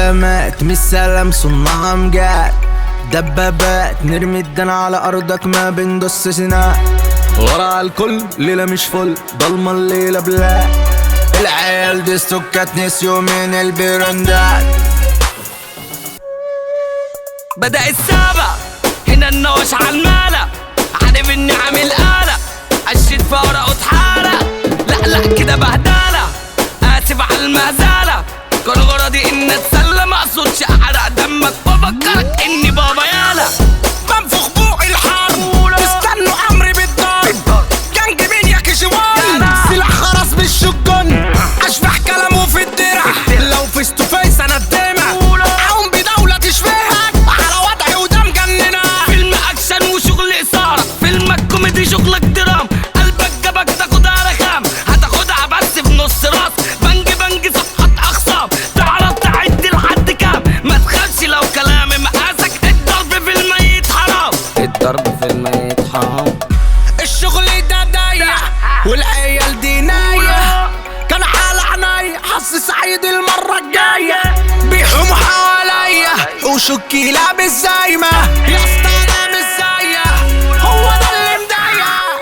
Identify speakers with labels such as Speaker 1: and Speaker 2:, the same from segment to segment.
Speaker 1: علامات مش سلام صنعها امجاد دبابات نرمي الدنا على ارضك ما بندس سناء ورا الكل ليلة مش فل ضلمة الليلة بلا العيال دي سكات نسيوا من البراندات
Speaker 2: بدأ السابع هنا النوش على المالة عارف اني عامل آلة عشت في ورقة واتحالة لا لا كده بهدالة آسف على المهزلة كان غرضي ان اتسلى ما اقصدش احرق دمك وافكرك اني بابا يالا
Speaker 3: بنفخ بوق الحرب استنوا امري بالضرب جنج مين يا كشوان سلاح خرس بالشجن اشبح كلامه في الدرع لو فيس تو فيس انا الدمع اقوم بدولة تشبهك على وضعي وده مجننة
Speaker 2: فيلم اكشن وشغل اثارة فيلمك كوميدي شغلك درام قلبك جابك تاخدها رخام هتاخدها بس في نص راس بنج بنج صفحات اخصام تعرف تعد لحد كام ما تخافش لو كلامي مقاسك الضرب في الميت حرام
Speaker 1: الضرب في الميت حرام
Speaker 3: الشغل ده ضيق والعيال دي ناية كان حال عينيا حظ سعيد المرة الجاية بيحوموا حواليا وشكي لابس زايمة يا اسطى انا مش زيك هو ده اللي مضايق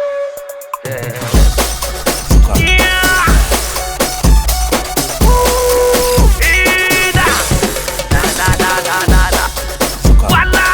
Speaker 2: ايه ده لا لا لا لا لا لا ولا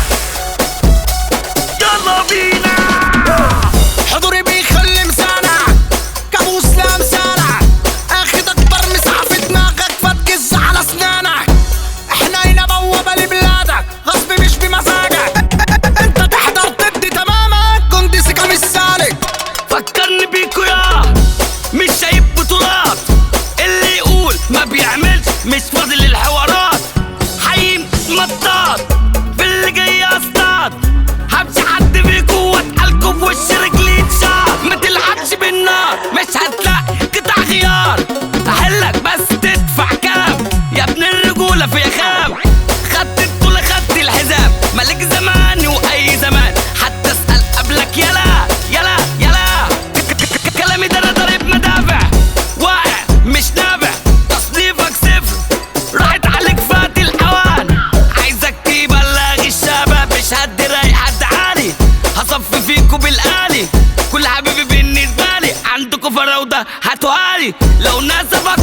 Speaker 2: يلا بينا
Speaker 3: حضوري بيخلي مسانع كابوس لامسانع اخد اكبر مساحة في دماغك فتجز على اسنانك احنا هنا بوابة لبلادك غصب مش بمزاجك انت تحضر تدي تماما كنت سكة مش سالك
Speaker 2: فكرني بيكو يا مش شايف بطولات اللي يقول ما بيعملش مش فاضي للحوارات حي مطاط في اللي جاي اصطاد همشي حد فيكو واتقلكوا في وش رجلي اتشاط ما تلعبش بالنار مش هتلاقي قطع خيار احلك بس تدفع كام يا ابن الرجوله في خام خدت الطولة خدت الحزام ملك زماني واي زمان حتى اسال قبلك يلا يلا يلا ك- ك- ك- كلامي ده انا ضارب مدافع واقع مش نافع تصنيفك صفر راحت عليك فات الاوان عايزك تبلغ الشباب مش هدي رايح حد عالي هصفي فيكوا بالآلي كل حبيبي بالنسبة لي عندكوا فراودة هاتوالي لو ناسبك